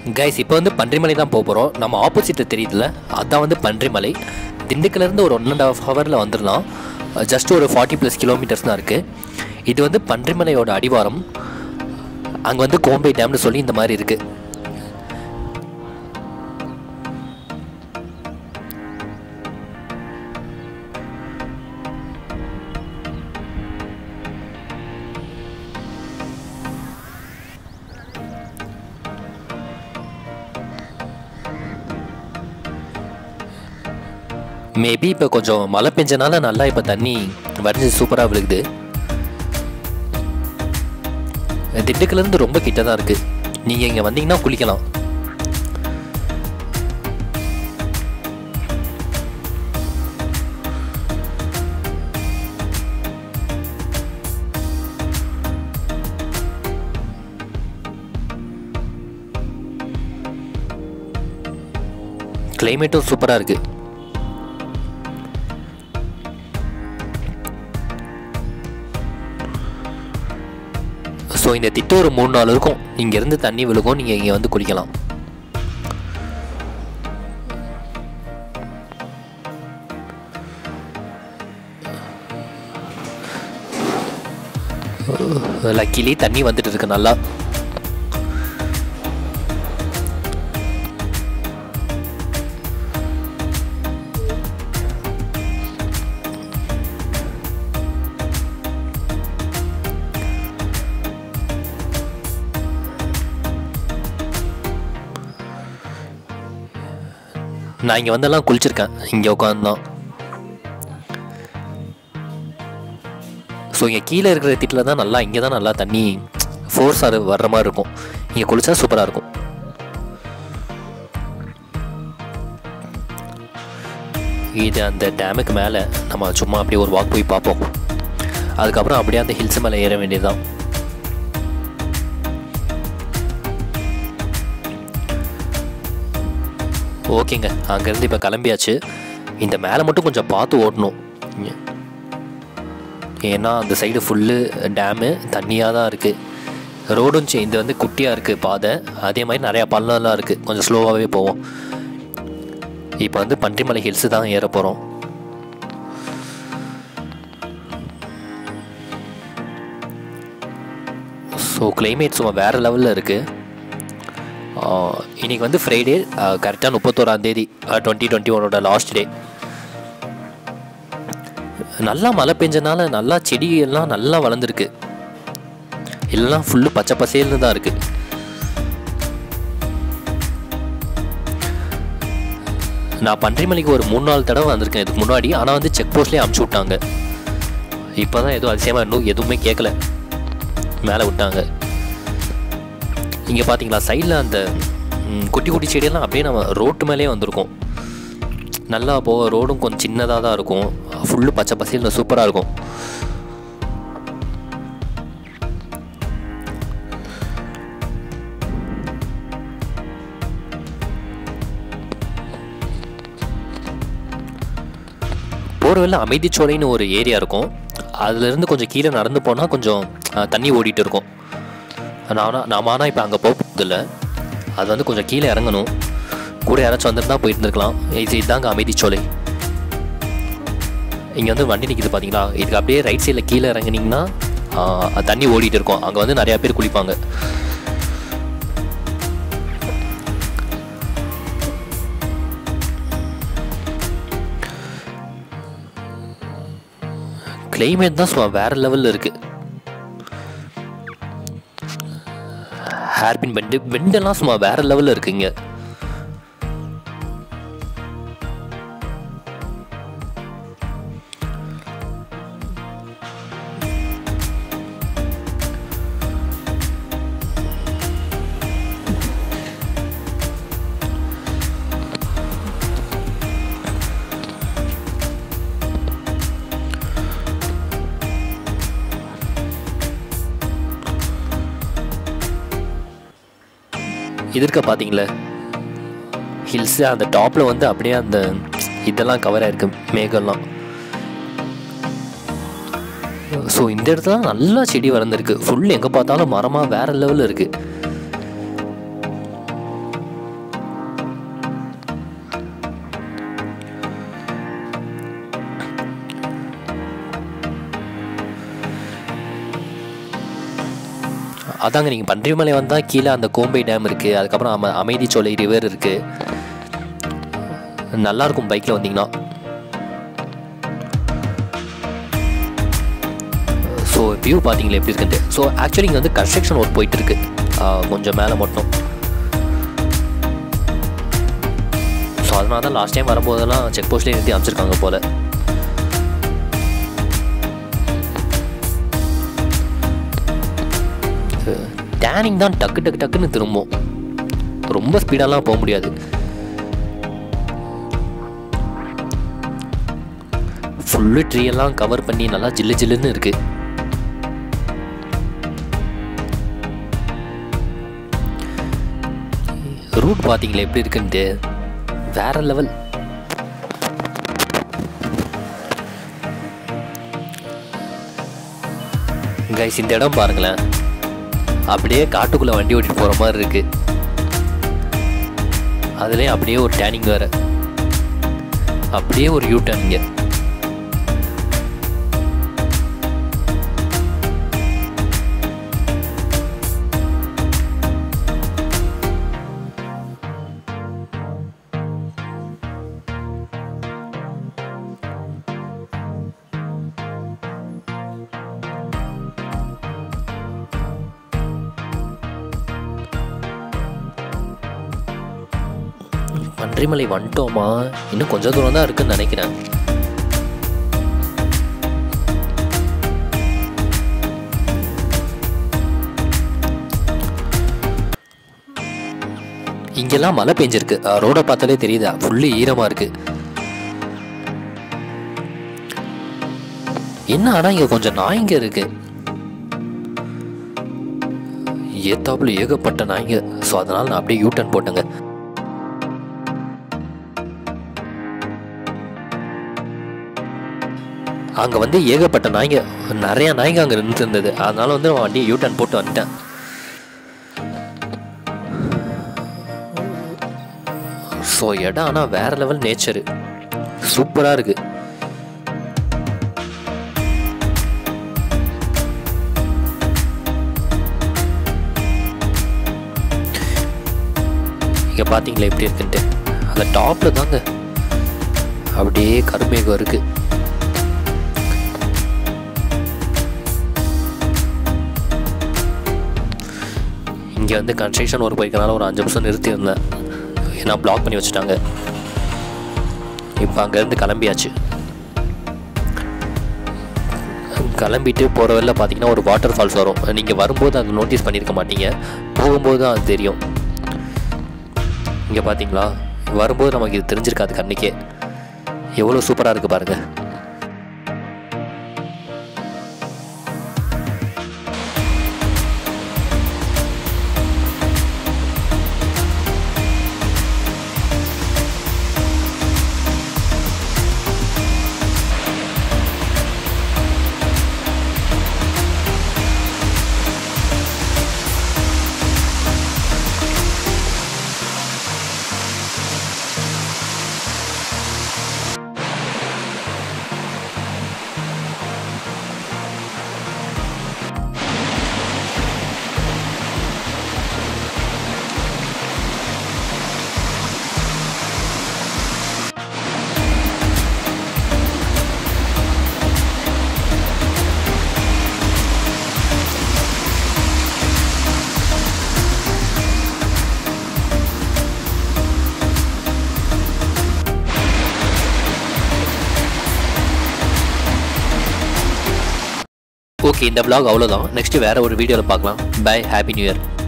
guys இப்போ வந்து பன்றிமலை தான் போக போகிறோம் நம்ம ஆப்போசிட்டில் தெரியுதுல அதான் வந்து பன்றிமலை திண்டுக்கல்லேருந்து ஒரு ஒன் அண்ட் ஹாஃப் ஹவரில் வந்துடலாம் ஜஸ்ட் ஒரு ஃபார்ட்டி ப்ளஸ் கிலோமீட்டர்ஸ் தான் இருக்குது இது வந்து பன்றிமலையோட அடிவாரம் அங்கே வந்து கோம்பை டேம்னு சொல்லி இந்த மாதிரி இருக்குது மேபி இப்போ கொஞ்சம் மழை பெஞ்சனால நல்லா இப்போ தண்ணி வடிஞ்சு சூப்பராக விழுகுது திண்டுக்கல்லேருந்து ரொம்ப கிட்ட தான் இருக்குது நீங்கள் இங்கே வந்தீங்கன்னா குளிக்கலாம் கிளைமேட்டும் சூப்பராக இருக்குது ஸோ இந்த திட்டம் ஒரு மூணு நாள் இருக்கும் இங்கேருந்து தண்ணி விழுகும் நீங்கள் இங்கே வந்து குளிக்கலாம் லக்கிலி தண்ணி வந்துட்டு இருக்கு நல்லா நான் இங்கே வந்தெல்லாம் குளிச்சிருக்கேன் இங்கே உட்காந்துதான் ஸோ இங்கே கீழே இருக்கிற திட்டில் தான் நல்லா இங்கே தான் நல்லா தண்ணி ஃபோர்ஸ் அது வர்ற மாதிரி இருக்கும் இங்கே குளிச்சா சூப்பராக இருக்கும் இது அந்த டேமுக்கு மேலே நம்ம சும்மா அப்படியே ஒரு வாக் போய் பார்ப்போம் அதுக்கப்புறம் அப்படியே அந்த ஹில்ஸ் மேலே ஏற வேண்டியதுதான் ஓகேங்க அங்கேருந்து இப்போ கிளம்பியாச்சு இந்த மேலே மட்டும் கொஞ்சம் பார்த்து ஓட்டணும் ஏன்னா அந்த சைடு ஃபுல்லு டேமு தண்ணியாக தான் இருக்குது ரோடும் சே இது வந்து குட்டியாக இருக்குது பாதை அதே மாதிரி நிறையா பள்ளம்லாம் இருக்குது கொஞ்சம் ஸ்லோவாகவே போவோம் இப்போ வந்து பன்றிமலை ஹில்ஸு தான் ஏற போகிறோம் ஸோ கிளைமேட் சும்மா வேறு லெவலில் இருக்குது இன்றைக்கி வந்து ஃப்ரைடே கரெக்டாக முப்பத்தோராந்தேதி டுவெண்ட்டி டுவெண்ட்டி ஒனோட லாஸ்ட் டே நல்லா மழை பெஞ்சனால நல்லா செடி எல்லாம் நல்லா வளர்ந்துருக்கு எல்லாம் ஃபுல்லு பச்சை பசேல்னு தான் இருக்குது நான் பன்றிமலைக்கு ஒரு மூணு நாலு தடவை வந்திருக்கேன் இதுக்கு முன்னாடி ஆனால் வந்து செக் போஸ்ட்லேயே அமுச்சு விட்டாங்க இப்போ தான் எதுவும் அதிசயமாக இன்னும் எதுவுமே கேட்கல மேலே விட்டாங்க இங்கே பார்த்தீங்களா சைடில் அந்த ம், குட்டி குட்டி செடியெல்லாம் அப்படியே நம்ம ரோட்டு மேலேயே வந்திருக்கோம் நல்லா போக ரோடும் கொஞ்சம் சின்னதாக தான் இருக்கும் ஃபுல்லு பச்சை பசேல்னு சூப்பராக இருக்கும் போகிற வழியில் அமைதிச்சோலைன்னு ஒரு ஏரியா இருக்கும் அதுலேருந்து கொஞ்சம் கீழே நடந்து போனால் கொஞ்சம் அஹ், தண்ணி ஓடிட்டு இருக்கும் நானா நாம ஆனால் இப்போ அங்கே போக போகிறதில்ல அது வந்து கொஞ்சம் கீழே இறங்கணும் கூட யாராச்சும் வந்துருந்தா போயிட்டு இருந்திருக்கலாம் இது இதுதாங்க அமைதிச்சோலை இங்கே வந்து வண்டி நிற்கிது பார்த்தீங்களா இதுக்கு அப்படியே ரைட் சைடில் கீழே இறங்குனீங்கன்னா ஆஹ், தண்ணி ஓடிட்டு இருக்கும் அங்கே வந்து நிறையா பேர் குளிப்பாங்க கிளைமேட் தான் சும்மா வேற லெவலில் இருக்குது ஹேர்பின் பெண்டு பெண்டெல்லாம் சும்மா வேற லெவலில் இருக்குங்க எதிர்க்க பார்த்தீங்களே ஹில்ஸு அந்த டாப்பில் வந்து அப்படியே அந்த இதெல்லாம் கவர் ஆயிருக்கு மேகம்லாம் ஸோ இந்த இடத்துல நல்லா செடி வளர்ந்துருக்கு ஃபுல் எங்கே பார்த்தாலும் மரமாக வேற லெவலில் இருக்குது அதாங்க நீங்கள் பன்றிமலை வந்தால் கீழே அந்த கோம்பை டேம் இருக்குது அதுக்கப்புறம் அம அமைதிச்சோலை ரிவர் இருக்குது நல்லாயிருக்கும் பைக்கில் வந்தீங்கன்னா ஸோ வியூ பார்த்தீங்களா எப்படி இருக்குன்ட்டு ஸோ ஆக்சுவலி இங்கே வந்து கன்ஸ்ட்ரக்ஷன் ஒர்க் போயிட்டு இருக்கு ஆஹ் கொஞ்சம் மேலே மட்டும் ஸோ அதனால தான் லாஸ்ட் டைம் வரும்போதெல்லாம் செக் போஸ்ட்லேயே நிறுத்தி அமைச்சிருக்காங்க போல் டேனிங் தான் டக்கு டக்கு டக்குன்னு திரும்பும் ரொம்ப ஸ்பீடாலாம் போக முடியாது ஃபுல்லு ட்ரீ எல்லாம் கவர் பண்ணி நல்லா ஜில்லு ஜில்லுன்னு இருக்கு ரூட் பார்த்தீங்களா எப்படி இருக்குன்ட்டு வேற லெவல் கைஸ் இந்த இடம் பாருங்களேன் அப்படியே காட்டுக்குள்ளே வண்டி ஓட்டிட்டு போகிற மாதிரி இருக்கு அதுலேயும் அப்படியே ஒரு டேனிங் வேற அப்படியே ஒரு யூ டர்னிங்க பன்றிமலை வந்துட்டோமா இன்னும் கொஞ்சம் தூரம் தான் இருக்குன்னு நினைக்கிறேன் இங்கெல்லாம் மழை பெஞ்சிருக்கு ரோடை பார்த்தாலே தெரியுதா ஃபுல்லு ஈரமாக இருக்கு என்ன ஆனால் இங்கே கொஞ்சம் நாய்ங்க இருக்கு ஏத்தாப்புல ஏகப்பட்ட நாய்ங்க ஸோ அதனால் நான் அப்படியே யூட்டன் போட்டேங்க அங்கே வந்து ஏகப்பட்ட நாய்ங்க நிறைய நாய்ங்க அங்கே நின்று இருந்தது அதனால வந்து நான் வண்டியை யூட்டன் போட்டு வந்துட்டேன் ஸோ இடம் ஆனால் வேற லெவல் நேச்சரு சூப்பராக இருக்கு இங்கே பார்த்தீங்களா எப்படி இருக்குன்ட்டு அந்த டாப்பில் தாங்க அப்படியே கருமேகம் இருக்கு இங்கே வந்து கன்ஸ்ட்ரக்ஷன் ஒர்க் போய்க்கனால ஒரு அஞ்சு நிமிஷம் நிறுத்தியிருந்தேன் ஏன்னா பிளாக் பண்ணி வச்சுட்டாங்க இப்போ அங்கேருந்து கிளம்பியாச்சு கிளம்பிட்டு போகிற வழியில் பார்த்தீங்கன்னா ஒரு வாட்டர் ஃபால்ஸ் வரும் நீங்கள் வரும்போது அது நோட்டீஸ் பண்ணியிருக்க மாட்டீங்க போகும்போது தான் அது தெரியும் இங்கே பார்த்தீங்களா வரும்போது நமக்கு இது தெரிஞ்சிருக்காது கண்ணுக்கே எவ்வளோ சூப்பராக இருக்குது பாருங்கள் ஓகே இந்த vlog அவ்வளோதான் நெக்ஸ்ட் வேற ஒரு வீடியோவில் பார்க்கலாம் பை ஹாப்பி நியூ இயர்